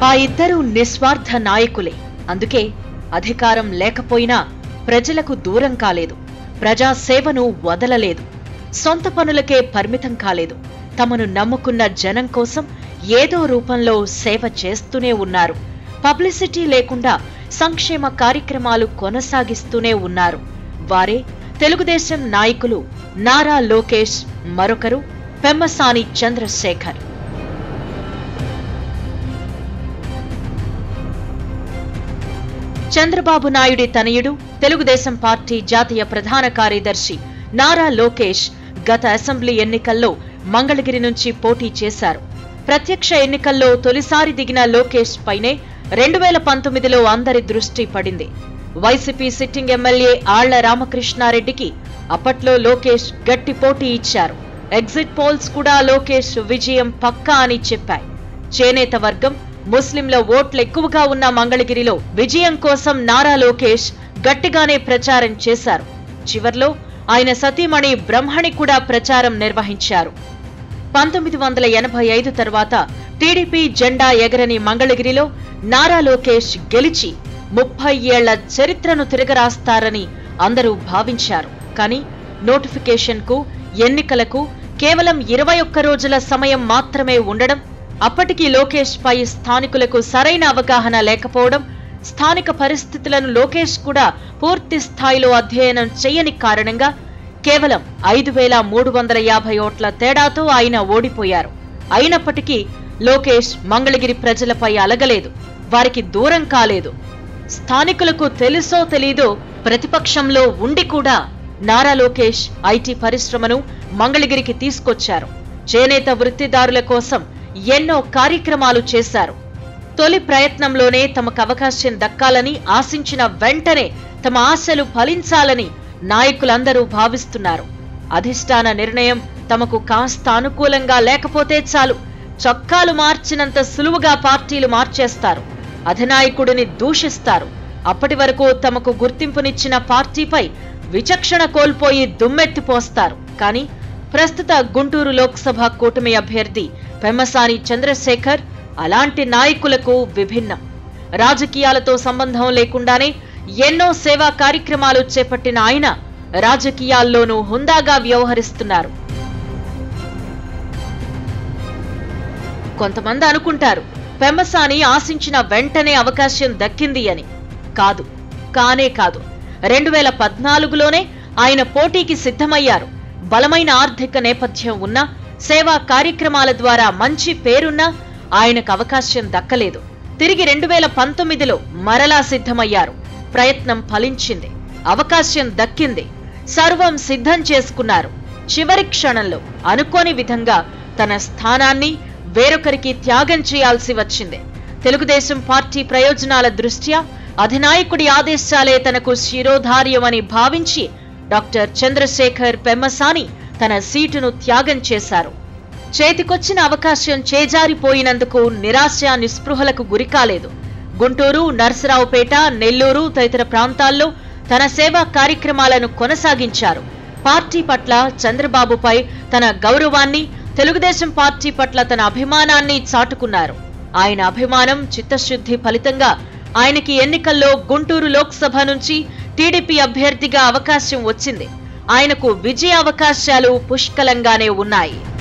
ఆ ఇద్దరు నిస్వార్థ నాయకులే అందుకే అధికారం లేకపోయినా ప్రజలకు దూరం కాలేదు ప్రజా సేవను వదలలేదు సొంత పనులకే పరిమితం కాలేదు తమను నమ్ముకున్న జనం కోసం ఏదో రూపంలో సేవ చేస్తూనే ఉన్నారు పబ్లిసిటీ లేకుండా సంక్షేమ కార్యక్రమాలు కొనసాగిస్తూనే ఉన్నారు వారే తెలుగుదేశం నాయకులు నారా లోకేష్ మరొకరు పెమ్మసాని చంద్రశేఖర్ చంద్రబాబు నాయుడి తనయుడు తెలుగుదేశం పార్టీ జాతీయ ప్రధాన కార్యదర్శి నారా లోకేష్ గత అసెంబ్లీ ఎన్నికల్లో మంగళగిరి నుంచి పోటీ చేశారు ప్రత్యక్ష ఎన్నికల్లో తొలిసారి దిగిన లోకేష్ పైనే రెండు వేల పంతొమ్మిదిలో అందరి దృష్టి పడింది వైసీపీ సిట్టింగ్ ఎమ్మెల్యే ఆళ్ల రామకృష్ణారెడ్డికి అప్పట్లో లోకేష్ గట్టి పోటీ ఇచ్చారు ఎగ్జిట్ పోల్స్ కూడా లోకేష్ విజయం పక్కా అని చెప్పాయి చేనేత వర్గం ముస్లింల ఓట్లు ఎక్కువగా ఉన్న మంగళగిరిలో విజయం కోసం నారా లోకేష్ గట్టిగానే ప్రచారం చేశారు చివర్లో ఆయన సతీమణి బ్రహ్మణి కూడా ప్రచారం నిర్వహించారు పంతొమ్మిది వందల ఎనభై ఐదు తర్వాత టీడీపీ జెండా ఎగరని మంగళగిరిలో నారా లోకేష్ గెలిచి ముప్పై ఏళ్ల చరిత్రను తిరగరాస్తారని అందరూ భావించారు కానీ నోటిఫికేషన్కు ఎన్నికలకు కేవలం ఇరవై ఒక్క రోజుల సమయం మాత్రమే ఉండడం అప్పటికి లోకేష్ పై స్థానికులకు సరైన అవగాహన లేకపోవడం స్థానిక పరిస్థితులను లోకేష్ కూడా పూర్తి స్థాయిలో అధ్యయనం చేయని కారణంగా కేవలం ఐదు వేల మూడు వందల యాభై ఓట్ల తేడాతో ఆయన ఓడిపోయారు అయినప్పటికీ లోకేష్ మంగళగిరి ప్రజలపై అలగలేదు వారికి దూరం కాలేదు స్థానికులకు తెలుసో తెలీదో ప్రతిపక్షంలో ఉండి కూడా నారా లోకేష్ ఐటీ పరిశ్రమను మంగళగిరికి తీసుకొచ్చారు చేనేత వృత్తిదారుల కోసం ఎన్నో కార్యక్రమాలు చేశారు తొలి ప్రయత్నంలోనే తమకు అవకాశం దక్కాలని ఆశించిన వెంటనే తమ ఆశలు ఫలించాలని నాయకులందరూ భావిస్తున్నారు అధిష్టాన నిర్ణయం తమకు కాస్త అనుకూలంగా లేకపోతే చాలు చొక్కాలు మార్చినంత సులువుగా పార్టీలు మార్చేస్తారు అధినాయకుడిని దూషిస్తారు అప్పటి వరకు తమకు గుర్తింపునిచ్చిన పార్టీపై విచక్షణ కోల్పోయి దుమ్మెత్తిపోస్తారు కానీ ప్రస్తుత గుంటూరు లోక్సభ కూటమి అభ్యర్థి పెమ్మసాని చంద్రశేఖర్ అలాంటి నాయకులకు విభిన్నం రాజకీయాలతో సంబంధం లేకుండానే ఎన్నో సేవా కార్యక్రమాలు చేపట్టిన ఆయన రాజకీయాల్లోనూ హుందాగా వ్యవహరిస్తున్నారు కొంతమంది అనుకుంటారు పెమ్మసాని ఆశించిన వెంటనే అవకాశం దక్కింది అని కాదు కానే కాదు రెండు వేల పద్నాలుగులోనే ఆయన పోటీకి సిద్ధమయ్యారు బలమైన ఆర్థిక నేపథ్యం ఉన్న సేవా కార్యక్రమాల ద్వారా మంచి పేరున్నా ఆయనకు అవకాశం దక్కలేదు తిరిగి రెండు వేల పంతొమ్మిదిలో మరలా సిద్ధమయ్యారు ప్రయత్నం ఫలించింది అవకాశం దక్కింది సర్వం సిద్ధం చేసుకున్నారు చివరి క్షణంలో అనుకోని విధంగా తన స్థానాన్ని వేరొకరికి త్యాగం చేయాల్సి వచ్చింది తెలుగుదేశం పార్టీ ప్రయోజనాల దృష్ట్యా అధినాయకుడి ఆదేశాలే తనకు శిరోధార్యమని భావించి డాక్టర్ చంద్రశేఖర్ పెమ్మసాని తన సీటును త్యాగం చేశారు చేతికొచ్చిన అవకాశం చేజారిపోయినందుకు నిరాశ నిస్పృహలకు గురికాలేదు గుంటూరు నర్సరావుపేట నెల్లూరు తదితర ప్రాంతాల్లో తన సేవా కార్యక్రమాలను కొనసాగించారు పార్టీ పట్ల చంద్రబాబుపై తన గౌరవాన్ని తెలుగుదేశం పార్టీ పట్ల తన అభిమానాన్ని చాటుకున్నారు ఆయన అభిమానం చిత్తశుద్ధి ఫలితంగా ఆయనకి ఎన్నికల్లో గుంటూరు లోక్సభ నుంచి టీడీపీ అభ్యర్థిగా అవకాశం వచ్చింది ఆయనకు విజయ అవకాశాలు పుష్కలంగానే ఉన్నాయి